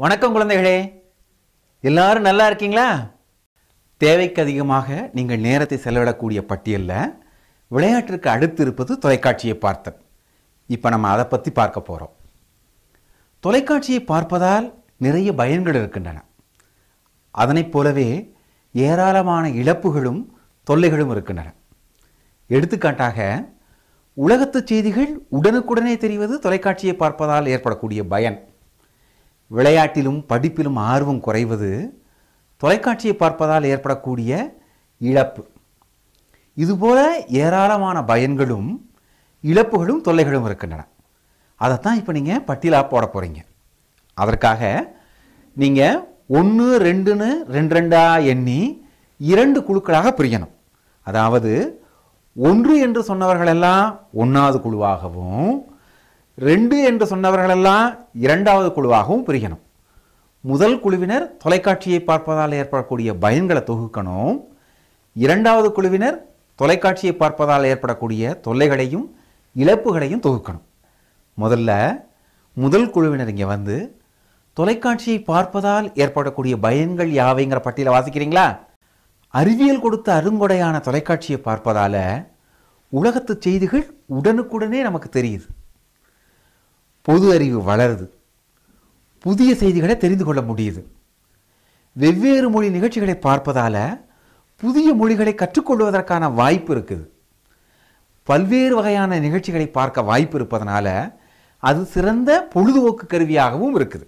வணக்கம் குழந்தைகளே எல்லாரும் நல்லா இருக்கீங்களா தேவைக்கு அதிகமாக நீங்கள் நேரத்தை செலவிடக்கூடிய பட்டியலில் விளையாட்டிற்கு அடுத்து இருப்பது தொலைக்காட்சியை பார்த்தல் இப்போ நம்ம அதை பற்றி பார்க்க போகிறோம் தொலைக்காட்சியை பார்ப்பதால் நிறைய பயன்கள் இருக்கின்றன அதனைப் போலவே ஏராளமான இழப்புகளும் தொல்லைகளும் இருக்கின்றன எடுத்துக்காட்டாக உலகத்து செய்திகள் உடனுக்குடனே தெரிவது தொலைக்காட்சியை பார்ப்பதால் ஏற்படக்கூடிய பயன் விளையாட்டிலும் படிப்பிலும் ஆர்வம் குறைவது தொலைக்காட்சியை பார்ப்பதால் ஏற்படக்கூடிய இழப்பு இதுபோல ஏராளமான பயன்களும் இழப்புகளும் தொல்லைகளும் இருக்கின்றன அதைத்தான் இப்போ நீங்கள் பட்டியலாக போட போகிறீங்க அதற்காக நீங்கள் ஒன்று ரெண்டுன்னு ரெண்டு ரெண்டா எண்ணி இரண்டு குழுக்களாக பிரியணும் அதாவது ஒன்று என்று சொன்னவர்களெல்லாம் ஒன்றாவது குழுவாகவும் ரெண்டு என்று சொன்னவர்களெல்லாம் இரண்டாவது குழுவாகவும் பிரிக்கணும் முதல் குழுவினர் தொலைக்காட்சியை பார்ப்பதால் ஏற்படக்கூடிய பயன்களை தொகுக்கணும் இரண்டாவது குழுவினர் தொலைக்காட்சியை பார்ப்பதால் ஏற்படக்கூடிய தொல்லைகளையும் இழப்புகளையும் தொகுக்கணும் முதல்ல முதல் குழுவினர் இங்கே வந்து தொலைக்காட்சியை பார்ப்பதால் ஏற்படக்கூடிய பயன்கள் யாவைங்கிற பட்டியலை வாசிக்கிறீங்களா அறிவியல் கொடுத்த அருங்கொடையான தொலைக்காட்சியை பார்ப்பதால உலகத்து செய்திகள் உடனுக்குடனே நமக்கு தெரியுது பொது அறிவு வளருது புதிய செய்திகளை தெரிந்து கொள்ள முடியுது வெவ்வேறு மொழி நிகழ்ச்சிகளை பார்ப்பதால புதிய மொழிகளை கற்றுக்கொள்வதற்கான வாய்ப்பு இருக்குது பல்வேறு வகையான நிகழ்ச்சிகளை பார்க்க வாய்ப்பு இருப்பதனால அது சிறந்த பொழுதுபோக்கு கருவியாகவும் இருக்குது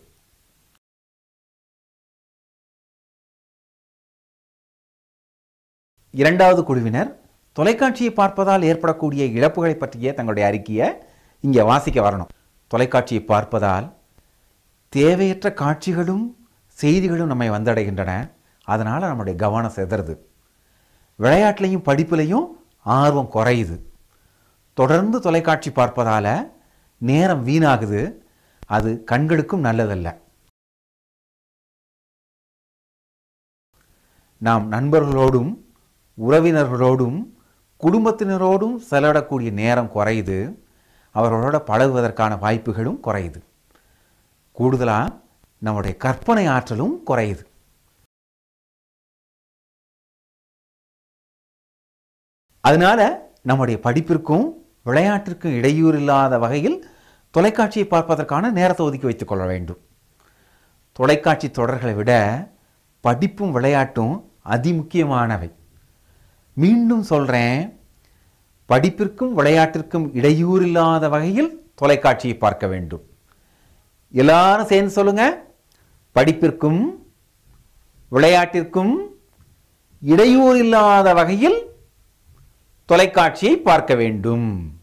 இரண்டாவது குழுவினர் தொலைக்காட்சியை பார்ப்பதால் ஏற்படக்கூடிய இழப்புகளை பற்றிய தங்களுடைய அறிக்கையை இங்கே வாசிக்க வரணும் தொலைக்காட்சியை பார்ப்பதால் தேவையற்ற காட்சிகளும் செய்திகளும் நம்மை வந்தடைகின்றன அதனால் நம்முடைய கவனம் சிதறுது விளையாட்டுலையும் படிப்புலையும் ஆர்வம் குறையுது தொடர்ந்து தொலைக்காட்சி பார்ப்பதால நேரம் வீணாகுது அது கண்களுக்கும் நல்லதல்ல நாம் நண்பர்களோடும் உறவினர்களோடும் குடும்பத்தினரோடும் செலவிடக்கூடிய நேரம் குறையுது அவர்களோட பழகுவதற்கான வாய்ப்புகளும் குறையுது கூடுதலாக நம்முடைய கற்பனை ஆற்றலும் குறையுது அதனால நம்முடைய படிப்பிற்கும் விளையாட்டிற்கும் இடையூறு இல்லாத வகையில் தொலைக்காட்சியை பார்ப்பதற்கான நேரத்தை ஒதுக்கி வைத்துக் கொள்ள வேண்டும் தொலைக்காட்சி தொடர்களை விட படிப்பும் விளையாட்டும் அதிமுக்கியமானவை மீண்டும் சொல்கிறேன் படிப்பிற்கும் விளையாட்டிற்கும் இடையூறு இல்லாத வகையில் தொலைக்காட்சியை பார்க்க வேண்டும் எல்லாரும் சேர்ந்து சொல்லுங்க படிப்பிற்கும் விளையாட்டிற்கும் இடையூறு இல்லாத வகையில் தொலைக்காட்சியை பார்க்க வேண்டும்